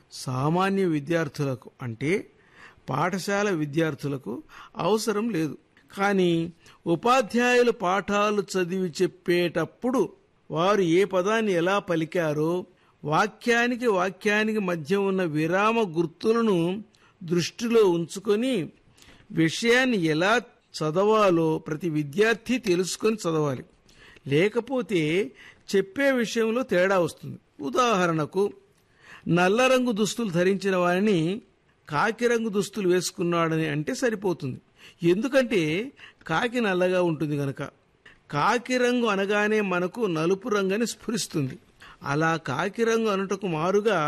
సామాన్య విద్యార్థులకు అంటే పాఠశాల విద్యార్థులకు అవసరం లేదు కానీ ఉపాధ్యాయులు పాఠాలు చదివి చెప్పేటప్పుడు వారు ఏ పదాన్ని ఎలా పలికారో వాక్యానికి వాక్యానికి మధ్య ఉన్న విరామ గుర్తులను దృష్టిలో ఉంచుకొని విషయాన్ని ఎలా చదవాలో ప్రతి విద్యార్థి తెలుసుకొని చదవాలి లేకపోతే చెప్పే విషయంలో తేడా వస్తుంది ఉదాహరణకు నల్ల రంగు దుస్తులు ధరించిన వారిని కాకి రంగు దుస్తులు వేసుకున్నాడని అంటే సరిపోతుంది ఎందుకంటే కాకి నల్లగా ఉంటుంది గనక కాకి రంగు అనగానే మనకు నలుపు రంగు అని స్ఫురిస్తుంది అలా కాకి రంగు అనుటకు మారుగా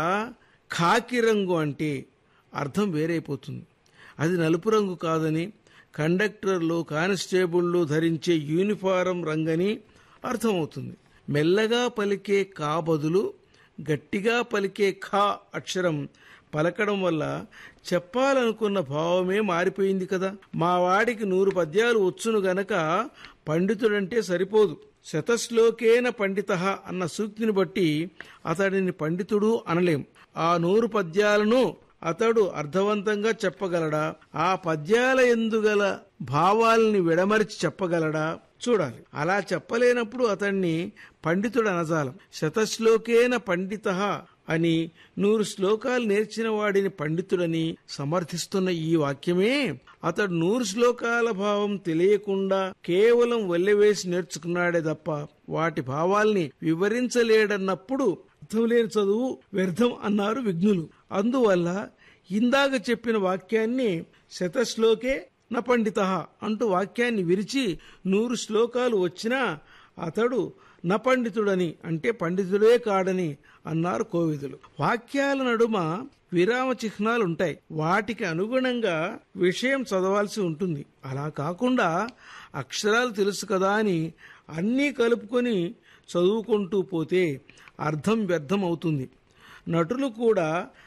కాకి రంగు అంటే అర్థం వేరైపోతుంది అది నలుపు రంగు కాదని కండక్టర్లు కానిస్టేబుళ్లు ధరించే యూనిఫారం రంగని అర్థమవుతుంది మెల్లగా పలికే కా బదులు గట్టిగా పలికే ఖా అక్షరం పలకడం వల్ల చెప్పాలనుకున్న భావమే మారిపోయింది కదా మా వాడికి నూరు పద్యాలు వచ్చును గనక పండితుడంటే సరిపోదు శతశ్లోకేన పండిత అన్న సూక్తిని బట్టి అతడిని పండితుడు అనలేం ఆ నూరు పద్యాలను అతడు అర్థవంతంగా చెప్పగలడా ఆ పద్యాల ఎందుగల భావాల్ని విడమరిచి చెప్పగలడా చూడాలి అలా చెప్పలేనప్పుడు అతన్ని పండితుడు అనజాలం శతశ్లోకేన పండిత అని నూరు శ్లోకాలు నేర్చిన వాడిని పండితుడని సమర్థిస్తున్న ఈ వాక్యమే అతడు నూరు శ్లోకాల భావం తెలియకుండా కేవలం వల్లెవేసి నేర్చుకున్నాడే తప్ప వాటి భావాల్ని వివరించలేడన్నప్పుడు అర్థం లేని చదువు వ్యర్థం అన్నారు విఘ్నులు అందువల్ల ఇందాక చెప్పిన వాక్యాన్ని శతశ్లోకే న పండిత అంటూ వాక్యాన్ని విరిచి నూరు శ్లోకాలు వచ్చినా అతడు న పండితుడని అంటే పండితుడే కాడని అన్నారు కోవిదులు వాక్యాల నడుమ విరామ చిహ్నాలు ఉంటాయి వాటికి అనుగుణంగా విషయం చదవాల్సి ఉంటుంది అలా కాకుండా అక్షరాలు తెలుసు కదా అని అన్నీ కలుపుకొని చదువుకుంటూ పోతే అర్థం వ్యర్థం అవుతుంది నటులు కూడా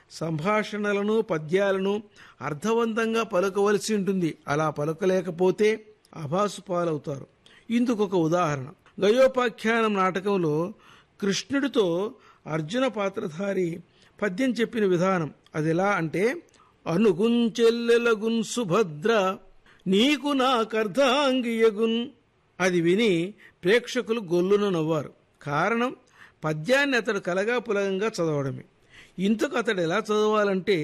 సంభాషణలను పద్యాలను అర్థవంతంగా పలుకవలసి ఉంటుంది అలా పలుకలేకపోతే అభాసు పాలవుతారు ఇందుకొక ఉదాహరణ గయోపాఖ్యానం నాటకంలో కృష్ణుడితో అర్జున పాత్రధారి పద్యం చెప్పిన విధానం అది ఎలా అంటే అనుగుంచెల్లెలగున్ సుభద్ర నీకు నాకర్ధాంగియగున్ అది విని ప్రేక్షకులు గొల్లున నవ్వారు కారణం పద్యాన్ని అతడు కలగా పులగంగా చదవడమే ఇంతకు అతడు ఎలా చదవాలంటే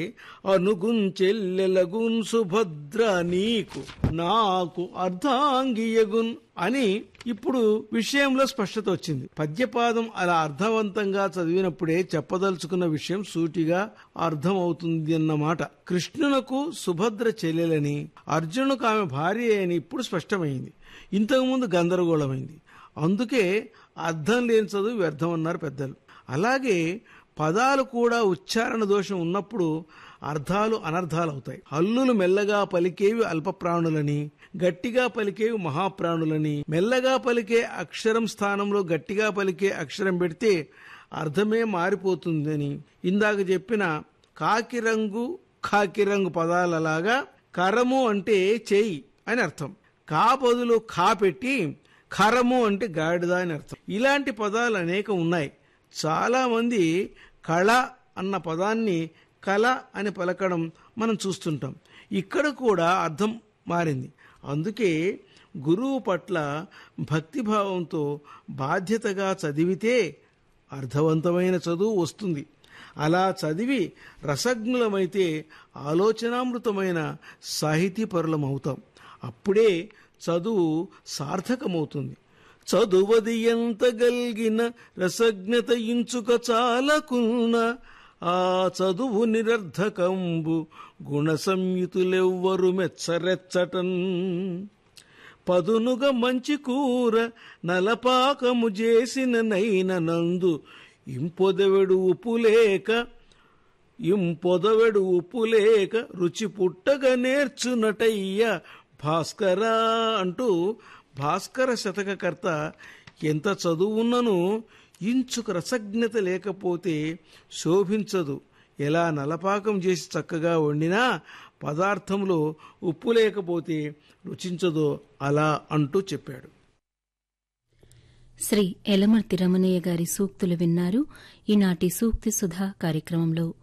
అనుగుంచెల్లెలగున్ సుభద్ర నీకు నాకు అర్ధాంగియగున్ అని ఇప్పుడు విషయంలో స్పష్టత వచ్చింది పద్యపాదం అలా అర్థవంతంగా చదివినప్పుడే చెప్పదలుచుకున్న విషయం సూటిగా అర్థమవుతుంది అన్నమాట కృష్ణునకు సుభద్ర చెల్లెలని అర్జునుకు ఆమె భార్య అని ఇప్పుడు స్పష్టమైంది ఇంతకుముందు గందరగోళమైంది అందుకే అర్థం లేని చదువు వ్యర్థం అన్నారు పెద్దలు అలాగే పదాలు కూడా ఉచ్చారణ దోషం ఉన్నప్పుడు అర్థాలు అనర్థాలు అవుతాయి హల్లులు మెల్లగా పలికేవి అల్పప్రాణులని గట్టిగా పలికేవి మహాప్రాణులని మెల్లగా పలికే అక్షరం స్థానంలో గట్టిగా పలికే అక్షరం పెడితే అర్థమే మారిపోతుందని ఇందాక చెప్పిన కాకి రంగు కాకి రంగు పదాలలాగా కరము అంటే చేయి అని అర్థం కా బదులు ఖా పెట్టి ఖరము అంటే గాడిద అని అర్థం ఇలాంటి పదాలు అనేకం ఉన్నాయి చాలా మంది కళ అన్న పదాన్ని కళ అని పలకడం మనం చూస్తుంటాం ఇక్కడ కూడా అర్థం మారింది అందుకే గురువు పట్ల భక్తిభావంతో బాధ్యతగా చదివితే అర్థవంతమైన చదువు వస్తుంది అలా చదివి రసజ్ఞులమైతే ఆలోచనామృతమైన సాహితీపరులమవుతాం అప్పుడే చదువు సార్థకమవుతుంది చదువది ఎంత గల్గిన రసజ్ఞత ఇంచుక చాలకున్న ఆ చదువు నిరర్ధకంబు గుణ సంయుతులెవ్వరు మెచ్చరెచ్చటన్ పదునుగా మంచి కూర నలపాకము చేసిన నైన నందు ఇంపొదవెడు ఉప్పులేక ఇంపొదవెడు ఉప్పులేక రుచి పుట్టగా నేర్చునటయ్య భాస్కరా అంటూ భాస్కర శతకకర్త ఎంత చదువున్నను ఇంచుకు రసజ్ఞత లేకపోతే శోభించదు ఎలా నలపాకం చేసి చక్కగా వండినా పదార్థంలో ఉప్పు లేకపోతే రుచించదో అలా అంటూ చెప్పాడు శ్రీ ఎలమర్తి రమణయ్య గారి సూక్తులు విన్నారు ఈనాటి సూక్తి సుధా కార్యక్రమంలో